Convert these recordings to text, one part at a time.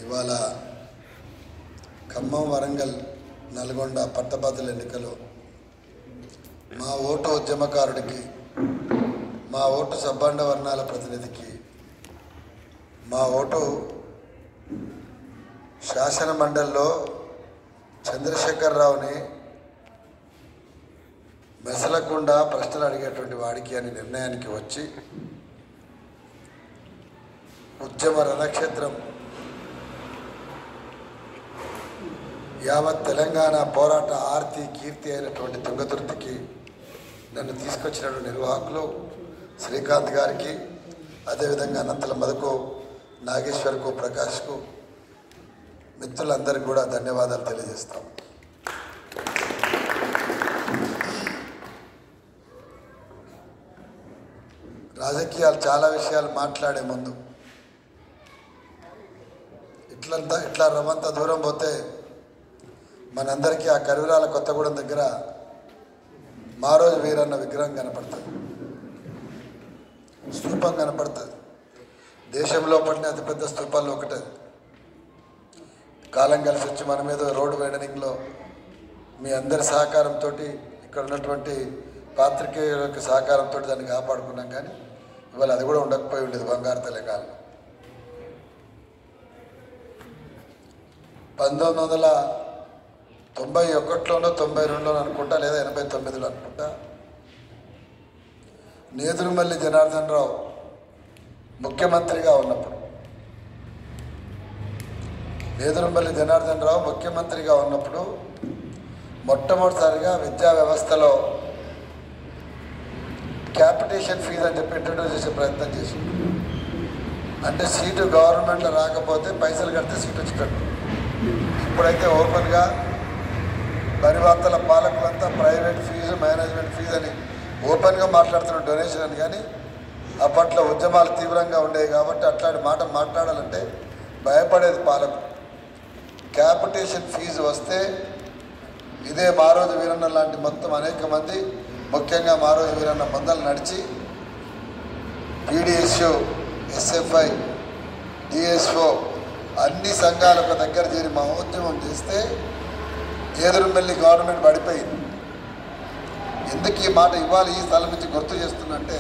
ఇవాళ ఖమ్మం వరంగల్ నల్గొండ పట్టభద్రుల ఎన్నికలో మా ఓటు ఉద్యమకారుడికి మా ఓటు సబ్బండ వర్ణాల ప్రతినిధికి మా ఓటు శాసన మండలిలో చంద్రశేఖరరావుని మెసలకుండా ప్రశ్నలు అడిగేటువంటి వాడికి అని నిర్ణయానికి వచ్చి ఉద్యమ రణక్షేత్రం యావత్ తెలంగాణ పోరాట ఆర్తి కీర్తి అయినటువంటి తుంగతుర్తికి నన్ను తీసుకొచ్చినటువంటి నిర్వాహకులు శ్రీకాంత్ గారికి అదేవిధంగా అనంతల మధుకు నాగేశ్వర్కు ప్రకాష్కు మిత్రులందరికీ కూడా ధన్యవాదాలు తెలియజేస్తాం రాజకీయాలు చాలా విషయాలు మాట్లాడే ముందు ఇట్లంతా ఇట్లా రవంత దూరం పోతే మనందరికీ ఆ కరువిరాల కొత్తగూడెం దగ్గర మారోజు వీరన్న విగ్రహం కనపడుతుంది స్తూపం కనపడుతుంది దేశంలో పడిన అతిపెద్ద స్తూపాల్లో ఒకటే కాలం కలిసి వచ్చి మన మీద రోడ్డు వైడనింగ్లో మీ అందరి సహకారంతో ఇక్కడ ఉన్నటువంటి పాత్రికేయుల యొక్క సహకారంతో దాన్ని కాపాడుకున్నాం కానీ ఇవాళ అది కూడా ఉండకపోయి ఉండేది బంగారు తెలంగాణ పంతొమ్మిది వందల తొంభై ఒకటిలోనో తొంభై రెండులో అనుకుంటా లేదా ఎనభై తొమ్మిదిలో అనుకుంటా నేదురుమల్లి జనార్దన్ రావు ముఖ్యమంత్రిగా ఉన్నప్పుడు నేదురుమల్లి జనార్దన్ రావు ముఖ్యమంత్రిగా ఉన్నప్పుడు మొట్టమొదటిసారిగా విద్యా వ్యవస్థలో క్యాపిటేషన్ ఫీజు అని చెప్పి ఇంట్రడ్యూస్ చేసే ప్రయత్నం చేసింది అంటే సీటు గవర్నమెంట్లో రాకపోతే పైసలు కడితే సీట్ వచ్చేటట్టు ఇప్పుడైతే ఓపెన్గా పరివార్తల పాలకులంతా ప్రైవేట్ ఫీజు మేనేజ్మెంట్ ఫీజు అని ఓపెన్గా మాట్లాడుతున్న డొనేషన్ అని కానీ అప్పట్లో ఉద్యమాలు తీవ్రంగా ఉండేవి కాబట్టి అట్లాంటి మాట మాట్లాడాలంటే భయపడేది పాలకులు క్యాపిటేషన్ ఫీజు వస్తే ఇదే మారోజు వీరన్న లాంటి మొత్తం అనేక మంది ముఖ్యంగా మారోజు వీరన్న మందలు నడిచి పీడిఎస్యు ఎస్ఎఫ్ఐ డిఎస్ఓ అన్ని సంఘాలు ఒక దగ్గర చేరి మా ఉద్యమం చేస్తే ఎదురుమెల్లి గవర్నమెంట్ పడిపోయింది ఎందుకు ఈ మాట ఇవ్వాలి ఈ స్థలం నుంచి గుర్తు చేస్తున్నంటే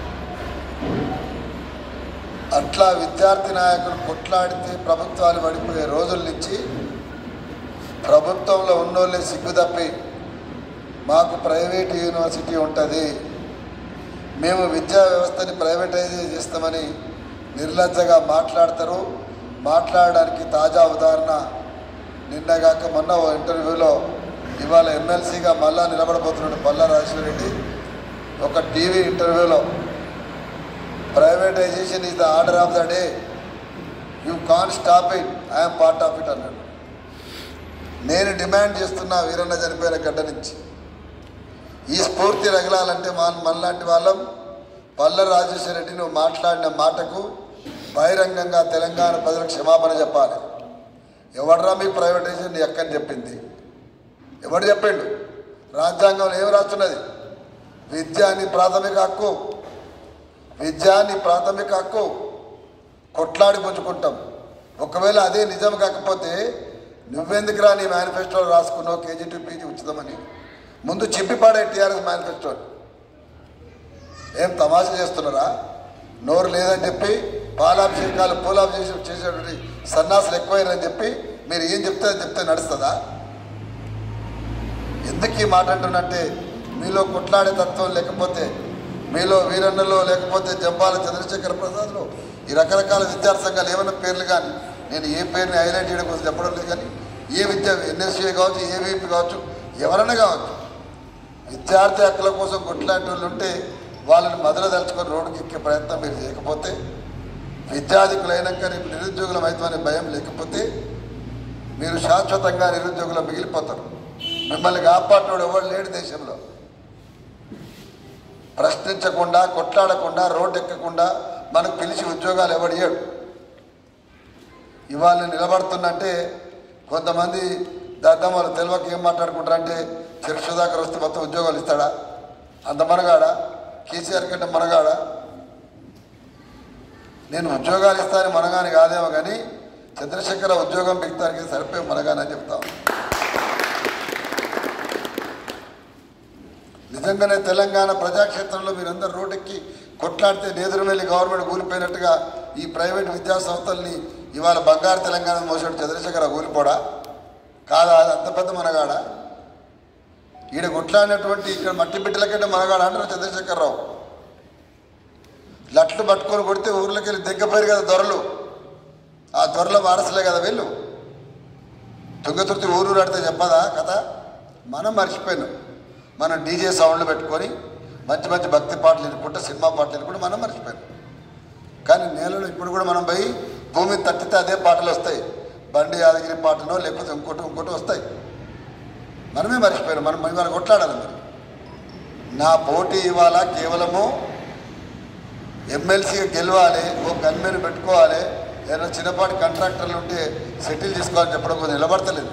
అట్లా విద్యార్థి నాయకులు కొట్లాడితే ప్రభుత్వాలు పడిపోయే రోజుల నుంచి ప్రభుత్వంలో ఉన్నోళ్ళే సిగ్గు తప్పి మాకు ప్రైవేట్ యూనివర్సిటీ ఉంటుంది మేము విద్యా వ్యవస్థని ప్రైవేటైజ్ చేస్తామని నిర్లజ్జగా మాట్లాడతారు మాట్లాడడానికి తాజా ఉదాహరణ నిన్నగాక మొన్న ఓ ఇంటర్వ్యూలో ఇవాళ ఎమ్మెల్సీగా మళ్ళా నిలబడబోతున్నాడు పల్లా రాజేశ్వరరెడ్డి ఒక టీవీ ఇంటర్వ్యూలో privatization is the order of the day you can stop it I'm part of it అన్నాడు నేను డిమాండ్ చేస్తున్నా వీరన్న చనిపోయిన గడ్డ నుంచి ఈ స్ఫూర్తి రగలాలంటే మా మనలాంటి వాళ్ళం పల్ల రాజేశ్వర రెడ్డి నువ్వు మాట్లాడిన మాటకు బహిరంగంగా తెలంగాణ ప్రజలకు క్షమాపణ చెప్పాలి ఎవడరా మీ ప్రైవేటైజేషన్ నీ ఎక్కని చెప్పింది ఎవడు చెప్పిండు రాజ్యాంగంలో ఏం రాస్తున్నది విద్య నీ ప్రాథమిక హక్కు విద్య నీ ప్రాథమిక హక్కు కొట్లాడి పుంజుకుంటాం ఒకవేళ అదే నిజం కాకపోతే నువ్వెందుకురా నీ మేనిఫెస్టోలో రాసుకున్నావు కేజీ టు పీజీ ఉచితమని ముందు చెప్పిపాడే టీఆర్ఎస్ మేనిఫెస్టో ఏం తమాషా చేస్తున్నారా నోరు లేదని చెప్పి పాలాభిషేకాలు పూలాభిషేకం చేసేటువంటి సన్నాసులు ఎక్కువైరని చెప్పి మీరు ఏం చెప్తే అది చెప్తే నడుస్తుందా ఎందుకు ఈ మాట అంటున్నంటే మీలో కొట్లాడే తత్వం లేకపోతే మీలో వీరన్నలో లేకపోతే జంపాల చంద్రశేఖర ప్రసాద్లో ఈ రకరకాల విద్యార్థి సంఘాలు ఏమైనా పేర్లు కానీ నేను ఏ పేరుని హైలైట్ చేయడం కోసం చెప్పడం లేదు కానీ ఏ విద్య ఎన్ఎస్సీ కావచ్చు ఏవీపీ కావచ్చు ఎవరైనా కావచ్చు విద్యార్థి హక్కుల కోసం కొట్లాంటి వాళ్ళు ఉంటే వాళ్ళని మొదలు తలుచుకొని రోడ్డుకి ఎక్కే ప్రయత్నం మీరు చేయకపోతే విద్యాధికులైనాక రేపు నిరుద్యోగులం అవుతామనే భయం లేకపోతే మీరు శాశ్వతంగా నిరుద్యోగులు మిగిలిపోతారు మిమ్మల్ని కాపాడినోడు ఎవరు లేడు దేశంలో ప్రశ్నించకుండా కొట్లాడకుండా రోడ్డు ఎక్కకుండా మనకు పిలిచి ఉద్యోగాలు ఎవడియాడు ఇవాళ నిలబడుతున్నంటే కొంతమంది దద్దమ్మలు తెలియక ఏం మాట్లాడుకుంటారంటే చిరు సుధాకర్ వస్తే మొత్తం ఉద్యోగాలు ఇస్తాడా అంత మనగాడా కేసీఆర్ కంటే మనగాడా నేను ఉద్యోగాలు ఇస్తానని మనగాని కాదేమో కానీ చంద్రశేఖర ఉద్యోగం పెడతానికి సరిపోయి మనగానని చెప్తాం నిజంగానే తెలంగాణ ప్రజాక్షేత్రంలో మీరందరూ రోడ్డెక్కి కొట్లాడితే నేదురుమెల్లి గవర్నమెంట్ కూలిపోయినట్టుగా ఈ ప్రైవేట్ విద్యా సంస్థల్ని ఇవాళ బంగారు తెలంగాణ మోసాడు చంద్రశేఖర కూలిపోడా కాదా అది అంత పెద్ద మనగాడా ఈడ కొట్లాడినటువంటి ఇక్కడ మట్టి బిడ్డల కంటే మనగాడు అంటారు చంద్రశేఖరరావు లట్లు పట్టుకొని కొడితే ఊర్లోకి వెళ్ళి దిగ్గపోయారు కదా దొరలు ఆ దొరల వారసులే కదా వీళ్ళు తుంగతుర్తి ఊరు ఆడితే చెప్పదా కథ మనం మర్చిపోయినాం మనం డీజే సౌండ్లు పెట్టుకొని మంచి మంచి భక్తి పాటలు వినుకుంటా సినిమా పాటలు వినుకుంటా మనం మర్చిపోయినాం కానీ నేలలో ఇప్పుడు కూడా మనం పోయి భూమి తట్టితే అదే పాటలు వస్తాయి బండి యాదగిరి పాటనో లేకపోతే ఇంకోటి ఇంకోటి వస్తాయి మనమే మర్చిపోయాం మనం ఇవాళ కొట్లాడాలి మరి నా పోటీ ఇవాళ కేవలము ఎమ్మెల్సీగా గెలవాలి ఓ గన్మెన్ పెట్టుకోవాలి ఏదైనా చిన్నపాటి కాంట్రాక్టర్లు ఉంటే సెటిల్ చేసుకోవాలని చెప్పడం కొంచెం నిలబడతలేదు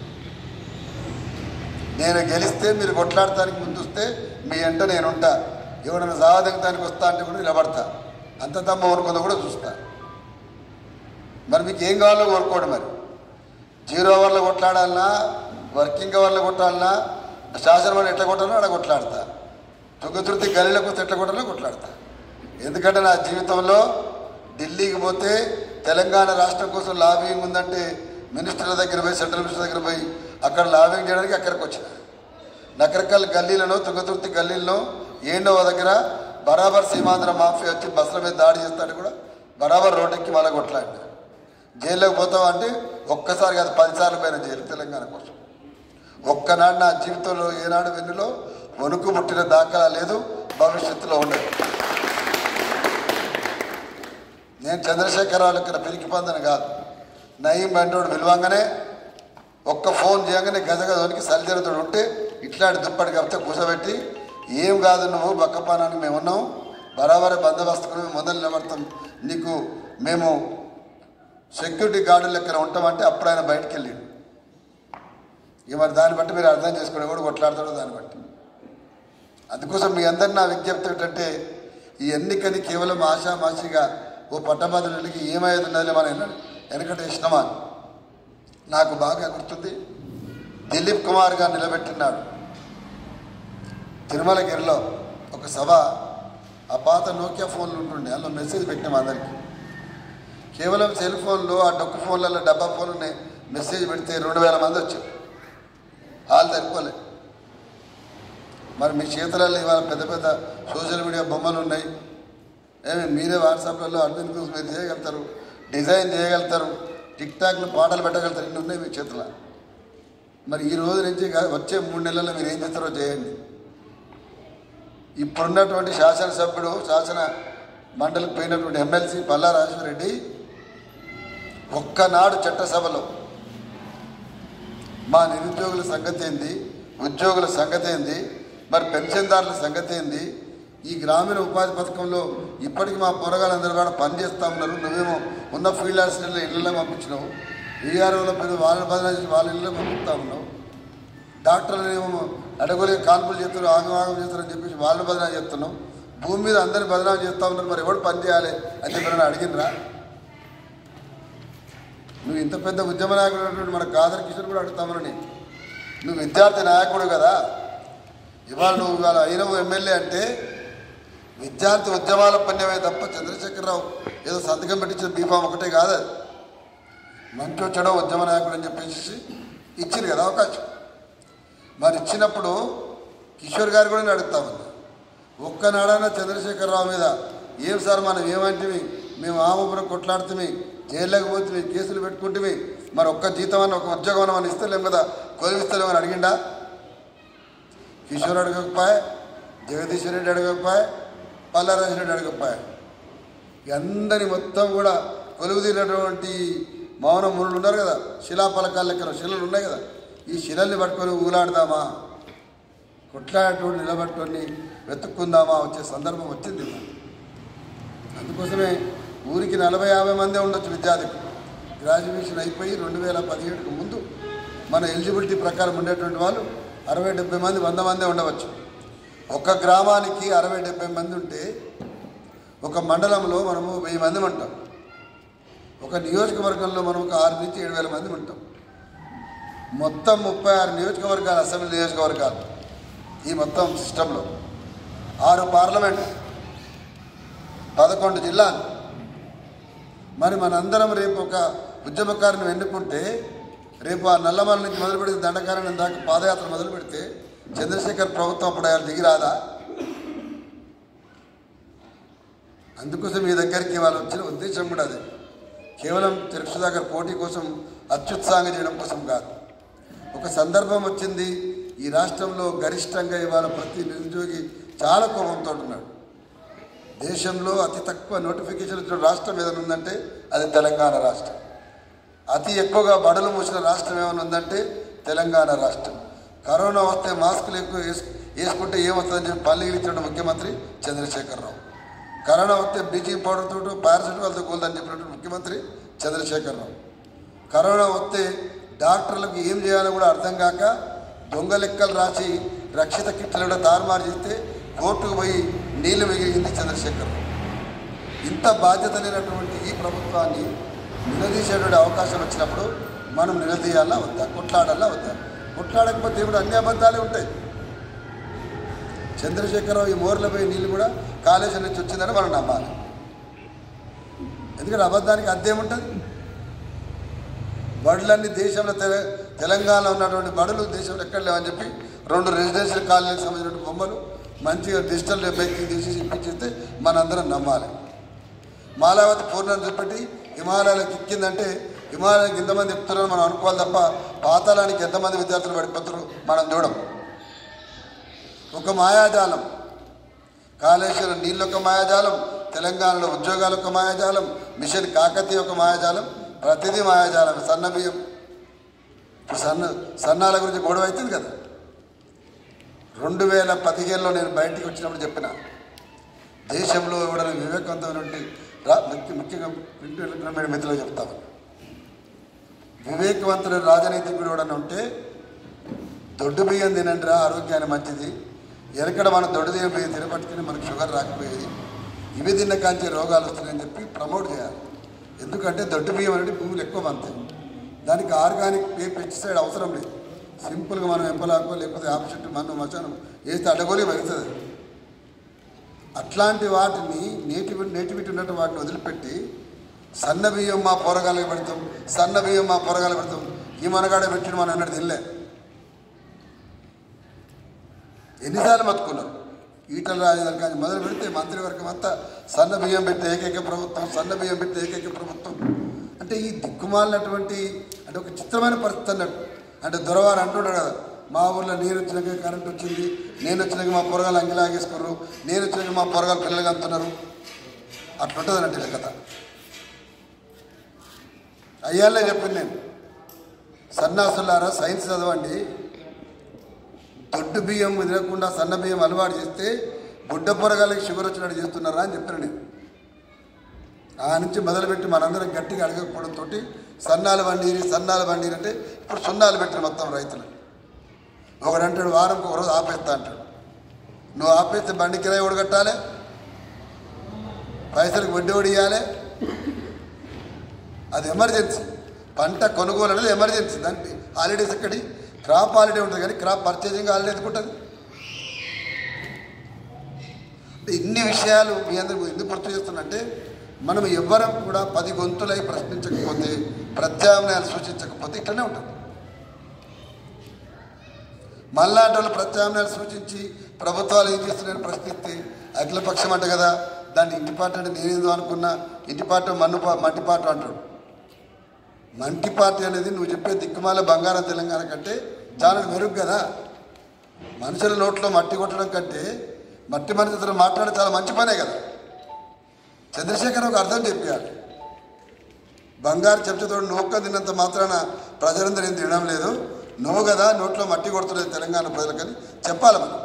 నేను గెలిస్తే మీరు కొట్లాడటానికి ముందు వస్తే మీ ఎంట నేను ఉంటా ఎవడన్నా సావదగటానికి వస్తా అంటే కూడా నిలబడతా అంత తమ్మ ఊరుకుందో కూడా చూస్తా మరి మీకు ఏం కావాలో కోరుకోండి మరి జీరో అవర్లో కొట్లాడాలన్నా వర్కింగ్ అవర్లో కొట్టాలన్నా శాసనమండలి ఎట్లా కొట్టాలో అక్కడ కొట్లాడతా తుంగతుర్తి గలీలకు వస్తే ఎట్లా కొట్టాలో కొట్లాడతా ఎందుకంటే నా జీవితంలో ఢిల్లీకి పోతే తెలంగాణ రాష్ట్రం కోసం లాబింగ్ ఉందంటే మినిస్టర్ల దగ్గర పోయి సెంట్రల్ మినిస్టర్ దగ్గర పోయి అక్కడ లాబింగ్ చేయడానికి అక్కడికి వచ్చిన నకరకల్ గల్లీలను తుంగతుర్తి గల్లీలను ఏండవ దగ్గర బరాబర్ సీమాంధ్ర మాఫియా వచ్చి బస్సుల మీద దాడి చేస్తాడు కూడా బరాబర్ రోడ్డెక్కి మళ్ళీ కొట్లాడినా జైల్లోకి పోతాం అంటే ఒక్కసారి కాదు పదిసార్లు పోయిన జైలు తెలంగాణ కోసం ఒక్కనాడు నా జీవితంలో ఏనాడు వెన్నులో వణుకు ముట్టిన దాఖలా లేదు భవిష్యత్తులో ఉండదు నేను చంద్రశేఖరరావు ఇక్కడ పిరికి పొందని కాదు నయీం బండోడు విలువంగానే ఒక్క ఫోన్ చేయగానే గజగజోనికి సలిజరతోడు ఉంటే ఇట్లాంటి దుప్పటి కప్పితే కూసబెట్టి ఏం కాదు నువ్వు బక్కపానానికి మేము ఉన్నాం బరాబరే బందోబస్తుకుని మేము మొదలు నిలబడతాం నీకు మేము సెక్యూరిటీ గార్డు లెక్కన ఉంటామంటే అప్పుడు ఆయన బయటికి వెళ్ళాడు ఇక మరి దాన్ని బట్టి మీరు అర్థం చేసుకునే కూడా కొట్లాడతాడు దాన్ని బట్టి అందుకోసం మీ అందరి నా విజ్ఞప్తి ఏంటంటే ఈ ఎన్నికని కేవలం ఆశామాషిగా ఓ పట్టభద్రులకి ఏమయ్యేది ఉన్నది మన వెనకట ఇష్టమా నాకు బాగా గుర్తుంది దిలీప్ కుమార్ గారు నిలబెట్టినాడు తిరుమలగిరిలో ఒక సభ ఆ పాత నోకియా ఫోన్లు ఉంటుండే అందులో మెసేజ్ పెట్టినాం అందరికి కేవలం సెల్ ఫోన్లు ఆ డొక్కు ఫోన్లలో డబ్బా ఫోన్లు మెసేజ్ పెడితే రెండు వేల మంది వచ్చారు వాళ్ళు సరిపోలే మరి మీ చేతులలో ఇవాళ పెద్ద పెద్ద సోషల్ మీడియా బొమ్మలు ఉన్నాయి ఏమి మీరే వాట్సాప్లలో అడ్మిన్ గ్రూప్స్ మీరు చేయగలుగుతారు డిజైన్ చేయగలుగుతారు టిక్ టాక్లు పాటలు పెట్టగలుగుతారు ఇన్ని ఉన్నాయి మీ చేతుల మరి ఈ రోజు నుంచి గా- వచ్చే మూడు నెలల్లో మీరు ఏం చేస్తారో చేయండి ఇప్పుడున్నటువంటి శాసనసభ్యుడు శాసన మండలికి పోయినటువంటి ఎమ్మెల్సీ పల్లా రాజశేఖరరెడ్డి ఒక్కనాడు చట్టసభలో మా నిరుద్యోగుల సంగతి ఏంది ఉద్యోగుల సంగతి ఏంది మరి పెన్షన్దారుల సంగతి ఏంది ఈ గ్రామీణ ఉపాధి పథకంలో ఇప్పటికి మా పొరగాలందరూ కూడా పని చేస్తూ ఉన్నారు నువ్వేమో ఉన్న ఫీల్డ్ అసిస్టెంట్లు ఇళ్ళలో పంపించినావు ఈఆర్ఓల పేరు వాళ్ళని బదిలీ చేసి వాళ్ళ ఇళ్ళలో పంపిస్తూ ఉన్నావు డాక్టర్లు ఏమో అడగలేక కాన్పులు చేస్తారు ఆగమాగం చేస్తారని చెప్పేసి వాళ్ళు బదనాం చేస్తున్నాం భూమి మీద అందరిని బదనాం చేస్తూ ఉన్నారు మరి ఎవడు పని చేయాలి అని చెప్పి నన్ను అడిగినరా నువ్వు ఇంత పెద్ద ఉద్యమ నాయకుడు అయినటువంటి మన కాదర్ కిషోర్ కూడా అడుగుతామని నువ్వు విద్యార్థి నాయకుడు కదా ఇవాళ నువ్వు ఇవాళ అయినవు ఎమ్మెల్యే అంటే విద్యార్థి ఉద్యమాల పన్యమే తప్ప చంద్రశేఖరరావు ఏదో సంతకం పెట్టించిన బీఫామ్ ఒకటే కాదు అది మంచి వచ్చాడో ఉద్యమ నాయకుడు అని చెప్పేసి ఇచ్చింది కదా అవకాశం మరి ఇచ్చినప్పుడు కిషోర్ గారు కూడా నేను అడుగుతామన్నా ఒక్కనాడైనా చంద్రశేఖరరావు మీద ఏం సార్ మనం ఏమంటివి మేము ఆమపురం కొట్లాడుతుంది జైల్లోకి పోతుంది కేసులు పెట్టుకుంటే మరి ఒక్క జీతం అని ఒక ఉద్యోగం అని మనం ఇస్తలేం కదా కొలివిస్తలేమని అడిగిండా కిషోర్ అడగకపోయా జగదీశ్వర్ రెడ్డి అడగకపోయా పల్లారాజు రెడ్డి అడగకపోయా అందరి మొత్తం కూడా కొలువు తీరినటువంటి మౌన మునులు ఉన్నారు కదా శిలాపలకాల లెక్కన శిలలు ఉన్నాయి కదా ఈ శిలల్ని పట్టుకొని ఊలాడదామా కొట్లాడేటువంటి నిలబట్టుకొని వెతుక్కుందామా వచ్చే సందర్భం వచ్చింది అందుకోసమే ఊరికి నలభై యాభై మందే ఉండొచ్చు విద్యార్థులు గ్రాడ్యుయేషన్ అయిపోయి రెండు వేల పదిహేడుకు ముందు మన ఎలిజిబిలిటీ ప్రకారం ఉండేటువంటి వాళ్ళు అరవై డెబ్బై మంది వంద మందే ఉండవచ్చు ఒక గ్రామానికి అరవై డెబ్బై మంది ఉంటే ఒక మండలంలో మనము వెయ్యి మంది ఉంటాం ఒక నియోజకవర్గంలో మనం ఒక ఆరు నుంచి ఏడు వేల మంది ఉంటాం మొత్తం ముప్పై ఆరు నియోజకవర్గాలు అసెంబ్లీ నియోజకవర్గాలు ఈ మొత్తం సిస్టంలో ఆరు పార్లమెంట్ పదకొండు జిల్లాలు మరి మనందరం రేపు ఒక ఉద్యమకారుని ఎన్నుకుంటే రేపు ఆ నల్లమల నుంచి మొదలు పెడితే దండకారణ్యం దాకా పాదయాత్ర మొదలు పెడితే చంద్రశేఖర్ ప్రభుత్వం అప్పుడు ఆయన దిగిరాదా అందుకోసం మీ దగ్గరికి వాళ్ళు వచ్చిన ఉద్దేశం కూడా అదే కేవలం తిరుపతి సుధాకర్ పోటీ కోసం అత్యుత్సాహంగా చేయడం కోసం కాదు ఒక సందర్భం వచ్చింది ఈ రాష్ట్రంలో గరిష్టంగా ఇవాళ ప్రతి నిరుద్యోగి చాలా కోపంతో ఉన్నాడు దేశంలో అతి తక్కువ నోటిఫికేషన్ ఇచ్చిన రాష్ట్రం ఏదైనా ఉందంటే అది తెలంగాణ రాష్ట్రం అతి ఎక్కువగా బడులు మూసిన రాష్ట్రం ఏమైనా ఉందంటే తెలంగాణ రాష్ట్రం కరోనా వస్తే మాస్కులు ఎక్కువ వేసు వేసుకుంటే ఏమవుతుందని చెప్పి పల్లీలు ఇచ్చిన ముఖ్యమంత్రి చంద్రశేఖరరావు కరోనా వస్తే బ్లీచింగ్ పౌడర్ తోటి పారాసిటమాల్తో కూలదని చెప్పినట్టు ముఖ్యమంత్రి చంద్రశేఖరరావు కరోనా వస్తే డాక్టర్లకు ఏం చేయాలో కూడా అర్థం కాక దొంగ లెక్కలు రాసి రక్షిత కిట్లు కూడా తారుమారు చేస్తే కోర్టుకు పోయి నీళ్లు మిగిలింది చంద్రశేఖరరావు ఇంత బాధ్యత లేనటువంటి ఈ ప్రభుత్వాన్ని నిలదీసేటువంటి అవకాశం వచ్చినప్పుడు మనం నిలదీయాలా వద్దా కొట్లాడాలా వద్దా కొట్లాడకపోతే ఇప్పుడు అన్ని అబద్ధాలే ఉంటాయి చంద్రశేఖరరావు ఈ మోర్లపై నీళ్ళు కూడా కాళేశ్వరం నుంచి వచ్చిందని మనం నమ్మాలి ఎందుకంటే అబద్ధానికి అర్థేముంటుంది బడులన్నీ దేశంలో తెల తెలంగాణలో ఉన్నటువంటి బడులు దేశంలో ఎక్కడ లేవని చెప్పి రెండు రెసిడెన్షియల్ కాలనీకి సంబంధించిన బొమ్మలు మంచిగా డిజిటల్ మేకింగ్ తీసి ఇప్పించిస్తే మనందరం నమ్మాలి మాలావతి పూర్ణం చూపెట్టి హిమాలయాలకు ఎక్కిందంటే హిమాలయానికి ఎంతమంది ఎక్కుతున్నారో మనం అనుకోవాలి తప్ప పాతాళానికి ఎంతమంది విద్యార్థులు పడిపోతారు మనం చూడం ఒక మాయాజాలం కాళేశ్వరం నీళ్ళు ఒక మాయాజాలం తెలంగాణలో ఉద్యోగాలు ఒక మాయాజాలం మిషన్ కాకతీయ ఒక మాయాజాలం ప్రతిదీ మాయాజాలం సన్న బియ్యం ఇప్పుడు సన్న సన్నాల గురించి గొడవ అవుతుంది కదా రెండు వేల పదిహేనులో నేను బయటికి వచ్చినప్పుడు చెప్పిన దేశంలో ఎవడైనా వివేకవంతమైనటువంటి రా ముఖ్య ముఖ్యంగా ప్రింట్ ఎలక్ట్రానిక్ మీడియా మిత్రులు చెప్తాను వివేకవంతుడు రాజనీతికుడు ఎవడన్నా ఉంటే దొడ్డు బియ్యం తినండి రా ఆరోగ్యానికి మంచిది ఎనకడ మనం దొడ్డు బియ్యం బియ్యం తినపట్టుకుని మనకు షుగర్ రాకపోయేది ఇవి తిన్న కాంచే రోగాలు వస్తున్నాయని చెప్పి ప్రమోట్ చేయాలి ఎందుకంటే దొడ్డు బియ్యం అనేది భూములు ఎక్కువ మంతాయి దానికి ఆర్గానిక్ పే పెస్టిసైడ్ అవసరం లేదు సింపుల్గా మనం ఎంపలాకో లేకపోతే ఆపు చెట్టు మన్ను మచానం వేస్తే అడ్డగోలి పెరుగుతుంది అట్లాంటి వాటిని నేటివి నేటివిటి ఉన్నట్టు వాటిని వదిలిపెట్టి సన్న బియ్యం మా పొరగాలకు పెడతాం సన్న బియ్యం మా పొరగాలకు పెడతాం ఈ మనగాడే పెట్టిన మనం అన్నట్టు తినలే ఎన్నిసార్లు బతుకున్నారు ఈటల రాజధాని కానీ మొదలు పెడితే మంత్రివర్గం అంతా సన్న బియ్యం పెట్టే ఏకైక ప్రభుత్వం సన్న బియ్యం పెట్టే ఏకైక ప్రభుత్వం అంటే ఈ దిక్కుమాలినటువంటి అంటే ఒక చిత్రమైన పరిస్థితి అన్నట్టు అంటే దొరవారు అంటున్నాడు కదా మా ఊర్లో నేను వచ్చినాక కరెంట్ వచ్చింది నేను వచ్చినాక మా పొరగాలు అంగిలాగేసుకున్నారు నేను వచ్చినాక మా పొరగాలు పిల్లలు అంటున్నారు అట్లుంటుంది అన్నట్టు ఇలా కథ అయ్యాలే చెప్పింది నేను సన్నాసులారా సైన్స్ చదవండి దొడ్డు బియ్యం తినకుండా సన్న బియ్యం అలవాటు చేస్తే బుడ్డ పొరగాలకి షుగర్ వచ్చినట్టు చేస్తున్నారా అని చెప్పాను నేను ఆ నుంచి మొదలుపెట్టి మనందరం గట్టిగా అడగకపోవడంతో సన్నాలు బండిరి సన్నాలు బండిరి అంటే ఇప్పుడు సున్నాలు పెట్టిన మొత్తం రైతులు ఒకడంటాడు వారంకి ఒక రోజు ఆపేస్తా అంటాడు నువ్వు ఆపేస్తే బండి కిరాయి కూడా కట్టాలి పైసలకు వడ్డీ కూడా ఇవ్వాలి అది ఎమర్జెన్సీ పంట కొనుగోలు అనేది ఎమర్జెన్సీ దానికి హాలిడేస్ ఎక్కడి క్రాప్ హాలిడే ఉంటుంది కానీ క్రాప్ పర్చేసింగ్ హాలిడే ఎందుకుంటుంది ఇన్ని విషయాలు మీ అందరికి ఎందుకు గుర్తు చేస్తున్నంటే మనం ఎవ్వరం కూడా పది గొంతులై ప్రశ్నించకపోతే ప్రత్యామ్నాయాలు సూచించకపోతే ఇట్లనే ఉంటుంది మళ్ళాంటి వాళ్ళు ప్రత్యామ్నాయాలు సూచించి ప్రభుత్వాలు ఏం చేస్తున్నాయని ప్రశ్నిస్తే అఖిలపక్షం అంట కదా దాన్ని ఇంటి పాట అంటే నేనేదో అనుకున్నా ఇంటి పాట మన్ను పా మంటి పాట అంటాడు మంటి పార్టీ అనేది నువ్వు చెప్పే దిక్కుమాల బంగారం తెలంగాణ కంటే చాలా మెరుగు కదా మనుషుల నోట్లో మట్టి కొట్టడం కంటే మట్టి మనిషితో మాట్లాడే చాలా మంచి పనే కదా చంద్రశేఖర్ ఒక అర్థం చెప్పాలి బంగారు చెంచతో నూక్క తిన్నంత మాత్రాన ప్రజలందరూ ఏం తినడం లేదు నువ్వు కదా నోట్లో మట్టి కొడుతున్నది తెలంగాణ ప్రజలకని చెప్పాలి మనం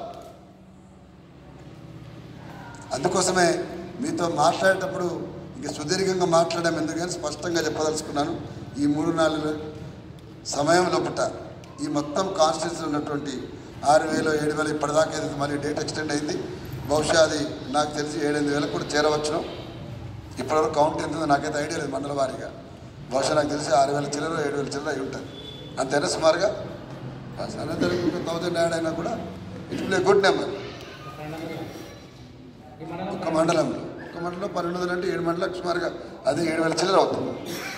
అందుకోసమే మీతో మాట్లాడేటప్పుడు ఇంక సుదీర్ఘంగా మాట్లాడడం ఎందుకని స్పష్టంగా చెప్పదలుచుకున్నాను ఈ మూడు నాలుగు సమయం లోపట ఈ మొత్తం కాన్స్టిట్యూన్సీలో ఉన్నటువంటి ఆరు వేలు ఏడు వేలు ఇప్పటిదాకా ఏదైతే మళ్ళీ డేట్ ఎక్స్టెండ్ అయింది బహుశా అది నాకు తెలిసి ఏడెనిమిది వేలకు కూడా చేరవచ్చును ఇప్పటివరకు కౌంట్ ఎంత ఉందో నాకైతే ఐడియా లేదు మండల వారీగా బహుశా నాకు తెలిసి ఆరు వేల చిల్లర ఏడు వేల చిల్లర అయి ఉంటుంది అంతేనా సుమారుగా అనంతరం ఒక థౌజండ్ యాడ్ అయినా కూడా it will a good number ఒక మండలంలో ఒక మండలంలో పన్నెండు వందలు అంటే ఏడు మండలకు సుమారుగా అది ఏడు వేల చిల్లర అవుతుంది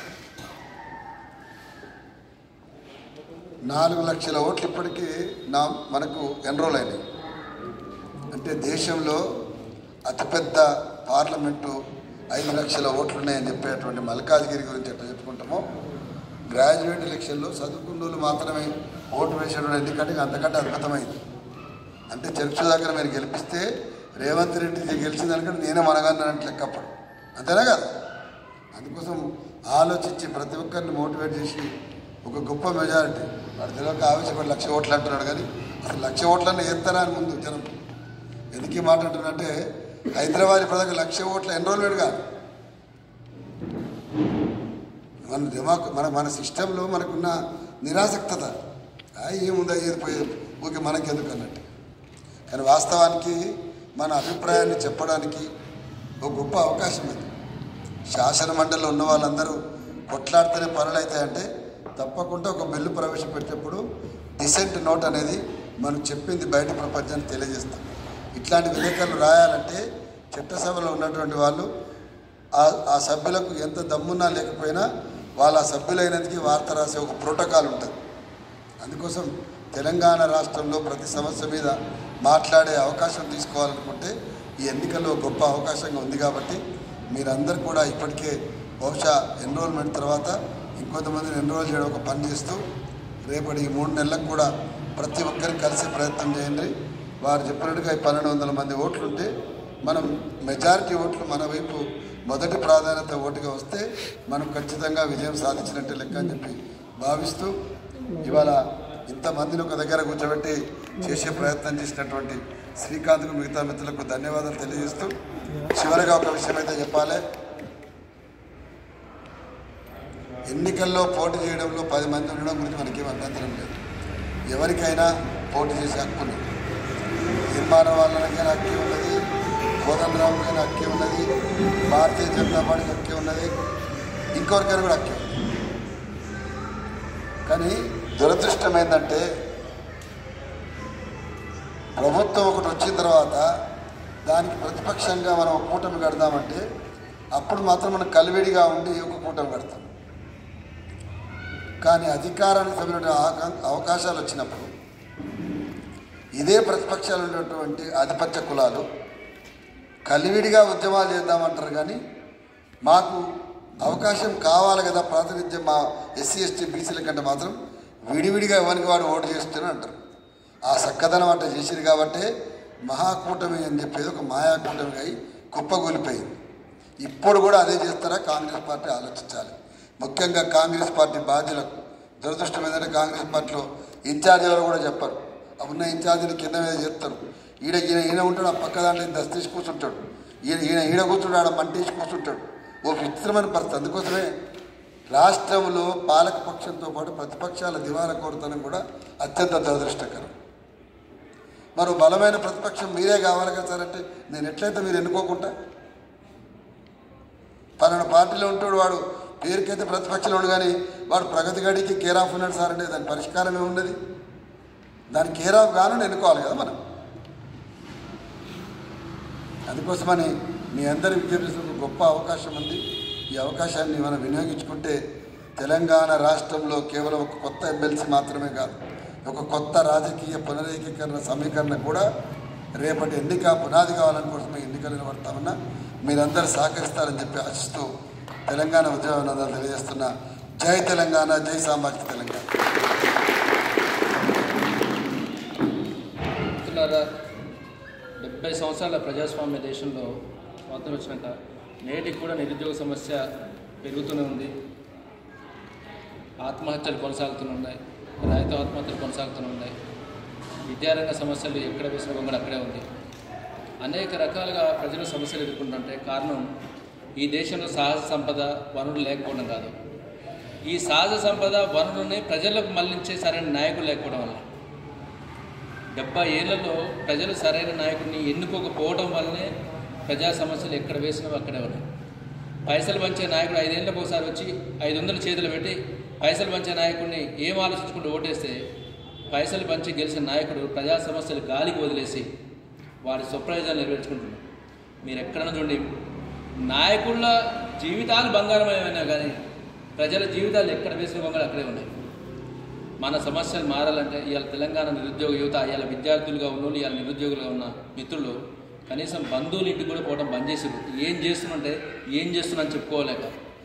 నాలుగు లక్షల ఓట్లు ఇప్పటికీ నా మనకు ఎన్రోల్ అయినాయి అంటే దేశంలో అతిపెద్ద పార్లమెంటు ఐదు లక్షల ఓట్లు ఉన్నాయని చెప్పేటువంటి మల్కాజ్గిరి గురించి ఎట్లా చెప్పుకుంటామో గ్రాడ్యుయేట్ ఎలక్షన్లో చదువుకున్న వాళ్ళు మాత్రమే ఓటు వేసేటువంటి ఎందుకంటే ఇంకా అంతకంటే అద్భుతమైంది అంటే చర్చ దగ్గర మీరు గెలిపిస్తే రేవంత్ రెడ్డి గెలిచిన దానికంటే నేనే మనగన్నట్టు లెక్క అప్పుడు అంతేనా కదా అందుకోసం ఆలోచించి ప్రతి ఒక్కరిని మోటివేట్ చేసి ఒక గొప్ప మెజారిటీ వాడు తెలియక ఆవేశపడి లక్ష ఓట్లు అంటున్నాడు కానీ అసలు లక్ష ఓట్లన్నీ ఎత్తారా అని ముందు జనం ఎందుకు ఈ మాట అంటున్నాడంటే హైదరాబాద్ ఇప్పటిదాకా లక్ష ఓట్ల ఎన్రోల్మెంట్ కాదు మన దిమాక్ మన మన సిస్టంలో మనకున్న నిరాసక్తత ఆ, ఏముందా ఏది పోయేది ఓకే మనకెందుకు అన్నట్టు కానీ వాస్తవానికి మన అభిప్రాయాన్ని చెప్పడానికి ఒక గొప్ప అవకాశం అది శాసన మండలిలో ఉన్న వాళ్ళందరూ కొట్లాడితేనే పనులు అవుతాయంటే తప్పకుండా ఒక బిల్లు ప్రవేశపెట్టేప్పుడు డిసెంట్ నోట్ అనేది మనం చెప్పింది బయట ప్రపంచానికి తెలియజేస్తాం ఇట్లాంటి విలేకరులు రాయాలంటే చట్టసభలో ఉన్నటువంటి వాళ్ళు ఆ ఆ సభ్యులకు ఎంత దమ్మున్నా లేకపోయినా వాళ్ళ ఆ సభ్యులైనందుకు వార్త రాసే ఒక ప్రోటోకాల్ ఉంటుంది అందుకోసం తెలంగాణ రాష్ట్రంలో ప్రతి సమస్య మీద మాట్లాడే అవకాశం తీసుకోవాలనుకుంటే ఈ ఎన్నికల్లో గొప్ప అవకాశంగా ఉంది కాబట్టి మీరందరూ కూడా ఇప్పటికే బహుశా ఎన్రోల్మెంట్ తర్వాత ఇంకొంతమందిని ఎన్రోల్ చేయడం ఒక పని చేస్తూ రేపటి ఈ మూడు నెలలకు కూడా ప్రతి ఒక్కరికి కలిసి ప్రయత్నం చేయండి వారు చెప్పినట్టుగా ఈ పన్నెండు వందల మంది ఓట్లు ఉంటే మనం మెజారిటీ ఓట్లు మన వైపు మొదటి ప్రాధాన్యత ఓటుగా వస్తే మనం ఖచ్చితంగా విజయం సాధించినట్టే లెక్క అని చెప్పి భావిస్తూ ఇవాళ ఇంతమందిని ఒక దగ్గర కూర్చోబెట్టి చేసే ప్రయత్నం చేసినటువంటి శ్రీకాంత్కు మిగతా మిత్రులకు ధన్యవాదాలు తెలియజేస్తూ చివరిగా ఒక విషయం అయితే చెప్పాలి ఎన్నికల్లో పోటీ చేయడంలో పది మంది ఉండడం గురించి మనకేం అభ్యంతరం లేదు ఎవరికైనా పోటీ చేసే హక్కు ఉంది నిర్మాణ వాళ్ళకైనా హక్కే ఉన్నది కోదండరాముకైనా హక్కే ఉన్నది భారతీయ జనతా పార్టీకి హక్కే ఉన్నది ఇంకొకరికైనా కూడా హక్కే ఉంది కానీ దురదృష్టం ఏంటంటే ప్రభుత్వం ఒకటి వచ్చిన తర్వాత దానికి ప్రతిపక్షంగా మనం ఒక కూటమి కడదామంటే అప్పుడు మాత్రం మనం కలివిడిగా ఉండి ఒక కూటమి కడతాం కానీ అధికారానికి తగిన అవకాశాలు వచ్చినప్పుడు ఇదే ప్రతిపక్షాలు ఉన్నటువంటి ఆధిపత్య కులాలు కలివిడిగా ఉద్యమాలు చేద్దామంటారు కానీ మాకు అవకాశం కావాలి కదా ప్రాతినిధ్యం మా ఎస్సీ ఎస్టీ బీసీల కంటే మాత్రం విడివిడిగా ఎవరికి వాడు ఓటు చేస్తూనే అంటారు ఆ చక్కదనం అంటే చేసింది కాబట్టి మహాకూటమి అని చెప్పేది ఒక మాయా కూటమి అయి కుప్పగూలిపోయింది ఇప్పుడు కూడా అదే చేస్తారా కాంగ్రెస్ పార్టీ ఆలోచించాలి ముఖ్యంగా కాంగ్రెస్ పార్టీ బాధ్యులకు దురదృష్టం ఏంటంటే కాంగ్రెస్ పార్టీలో ఇన్ఛార్జ్ ఎవరు కూడా చెప్పరు ఆ ఉన్న ఇన్ఛార్జీని కింద మీద చేస్తారు ఈడ ఈయన ఈయన ఉంటాడు ఆ పక్క దాంట్లో ఈయన దస్తీసి కూర్చుంటాడు ఈయన ఈయన ఈడ కూర్చుంటాడు ఆడ మంటేసి కూర్చుంటాడు ఓ విచిత్రమైన పరిస్థితి అందుకోసమే రాష్ట్రంలో పాలక పక్షంతో పాటు ప్రతిపక్షాల దివాల కోరుతనం కూడా అత్యంత దురదృష్టకరం మరో బలమైన ప్రతిపక్షం మీరే కావాలి కదా సార్ అంటే నేను ఎట్లయితే మీరు ఎన్నుకోకుండా పలానా పార్టీలో ఉంటాడు వాడు పేరుకైతే ప్రతిపక్షంలో ఉండు కానీ వాడు ప్రగతి గడికి కేర్ ఆఫ్ ఉన్నాడు సార్ అంటే దాని పరిష్కారం ఏమున్నది దాని కేర్ ఆఫ్ గాను ఎన్నుకోవాలి కదా మనం అందుకోసమని మీ అందరి విద్యార్థులకు గొప్ప అవకాశం ఉంది ఈ అవకాశాన్ని మనం వినియోగించుకుంటే తెలంగాణ రాష్ట్రంలో కేవలం ఒక కొత్త ఎమ్మెల్సీ మాత్రమే కాదు ఒక కొత్త రాజకీయ పునరేకీకరణ సమీకరణ కూడా రేపటి ఎన్నిక పునాది కావాలనుకోసమే ఎన్నికలు నిలబడతామన్నా మీరందరూ సహకరిస్తారని చెప్పి ఆశిస్తూ తెలంగాణ ఉద్యమనందాలు తెలియజేస్తున్న జై తెలంగాణ జై సామాజిక తెలంగాణ మిత్రులారా డెబ్బై సంవత్సరాల ప్రజాస్వామ్య దేశంలో స్వాతంత్రం వచ్చినాక నేటికి కూడా నిరుద్యోగ సమస్య పెరుగుతూనే ఉంది ఆత్మహత్యలు కొనసాగుతూనే ఉన్నాయి రైతు ఆత్మహత్యలు కొనసాగుతూనే ఉన్నాయి విద్యారంగ సమస్యలు ఎక్కడ వేసిన కూడా అక్కడే ఉంది అనేక రకాలుగా ప్రజలు సమస్యలు ఎదుర్కొంటుంటే కారణం ఈ దేశంలో సహజ సంపద వనరులు లేకపోవడం కాదు ఈ సహజ సంపద వనరుని ప్రజలకు మళ్లించే సరైన నాయకులు లేకపోవడం వల్ల డెబ్బై ఏళ్లలో ప్రజలు సరైన నాయకుడిని ఎన్నుకోకపోవడం వల్లనే ప్రజా సమస్యలు ఎక్కడ వేసినవి అక్కడే ఉన్నాయి పైసలు పంచే నాయకుడు ఐదేళ్ళకు ఒకసారి వచ్చి ఐదు వందల చేతులు పెట్టి పైసలు పంచే నాయకుడిని ఏం ఆలోచించుకుంటూ ఓటేస్తే పైసలు పంచి గెలిచిన నాయకుడు ప్రజా సమస్యలు గాలికి వదిలేసి వారి స్వప్రయోజనాలు నెరవేర్చుకుంటున్నారు మీరు ఎక్కడన్నా చూడండి నాయకుల జీవితాలు బంగారమయమైనా కానీ ప్రజల జీవితాలు ఎక్కడ వేసిన బొమ్మలు అక్కడే ఉన్నాయి మన సమస్యలు మారాలంటే ఇవాళ తెలంగాణ నిరుద్యోగ యువత ఇవాళ విద్యార్థులుగా ఉన్న వాళ్ళు ఇవాళ నిరుద్యోగులుగా ఉన్న మిత్రులు కనీసం బంధువులు ఇంటికి కూడా పోవడం బంద్ చేసారు ఏం చేస్తున్నంటే ఏం చేస్తున్నా అని చెప్పుకోలేక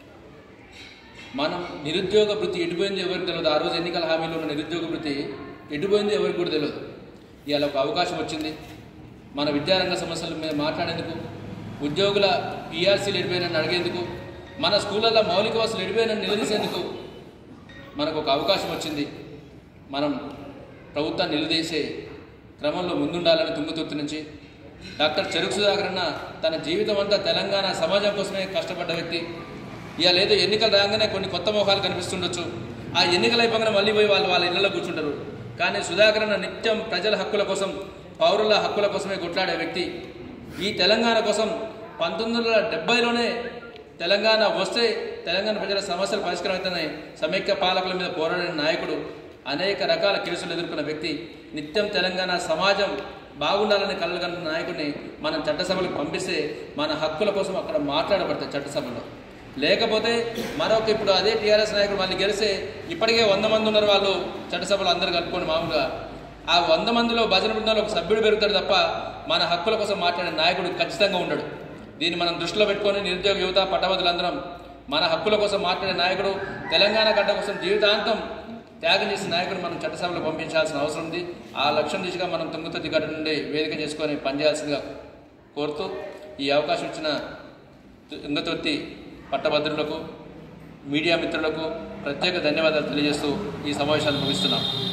మనం నిరుద్యోగ వృత్తి ఎటుపోయింది ఎవరికి తెలియదు ఆ రోజు ఎన్నికల హామీలో ఉన్న నిరుద్యోగ వృత్తి ఎటుపోయింది ఎవరికి కూడా తెలియదు ఇవాళ ఒక అవకాశం వచ్చింది మన విద్యారంగ సమస్యల మీద మాట్లాడేందుకు ఉద్యోగుల పీఆర్సీలు ఎడిపోయినని అడిగేందుకు మన స్కూళ్ళల్లో మౌలిక వసతులు ఎడిపోయినని నిలదీసేందుకు మనకు ఒక అవకాశం వచ్చింది మనం ప్రభుత్వాన్ని నిలదీసే క్రమంలో ముందుండాలని తుంగతుర్తి నుంచి డాక్టర్ చెరుకు సుధాకర్ అన్న తన జీవితం అంతా తెలంగాణ సమాజం కోసమే కష్టపడ్డ వ్యక్తి ఇవాళ ఏదో ఎన్నికలు రాగానే కొన్ని కొత్త మొహాలు కనిపిస్తుండొచ్చు ఆ ఎన్నికలు అయిపోగానే మళ్ళీ పోయి వాళ్ళు వాళ్ళ ఇళ్లలో కూర్చుంటారు కానీ సుధాకర్ అన్న నిత్యం ప్రజల హక్కుల కోసం పౌరుల హక్కుల కోసమే కొట్లాడే వ్యక్తి ఈ తెలంగాణ కోసం పంతొమ్మిది వందల డెబ్బైలోనే తెలంగాణ వస్తే తెలంగాణ ప్రజల సమస్యలు పరిష్కారం అవుతున్నాయి సమైక్య పాలకుల మీద పోరాడిన నాయకుడు అనేక రకాల కేసులు ఎదుర్కొన్న వ్యక్తి నిత్యం తెలంగాణ సమాజం బాగుండాలని కలగన్న నాయకుడిని మనం చట్టసభలకు పంపిస్తే మన హక్కుల కోసం అక్కడ మాట్లాడబడతాయి చట్టసభలో లేకపోతే మరొక ఇప్పుడు అదే టీఆర్ఎస్ నాయకుడు మళ్ళీ గెలిస్తే ఇప్పటికే వంద మంది ఉన్నారు వాళ్ళు చట్టసభలో అందరు కలుపుకొని మామూలుగా ఆ వంద మందిలో భజన బృందంలో ఒక సభ్యుడు పెరుగుతాడు తప్ప మన హక్కుల కోసం మాట్లాడే నాయకుడు ఖచ్చితంగా ఉండడు దీన్ని మనం దృష్టిలో పెట్టుకొని నిరుద్యోగ యువత పట్టభద్రులందరం మన హక్కుల కోసం మాట్లాడే నాయకుడు తెలంగాణ గడ్డ కోసం జీవితాంతం త్యాగం చేసిన నాయకుడు మనం చట్టసభలో పంపించాల్సిన అవసరం ఉంది ఆ లక్ష్యం దిశగా మనం తుంగతుర్తి గడ్డ నుండి వేదిక చేసుకొని పనిచేయాల్సిందిగా కోరుతూ ఈ అవకాశం ఇచ్చిన తుంగతుర్తి పట్టభద్రులకు మీడియా మిత్రులకు ప్రత్యేక ధన్యవాదాలు తెలియజేస్తూ ఈ సమావేశాన్ని ముగిస్తున్నాం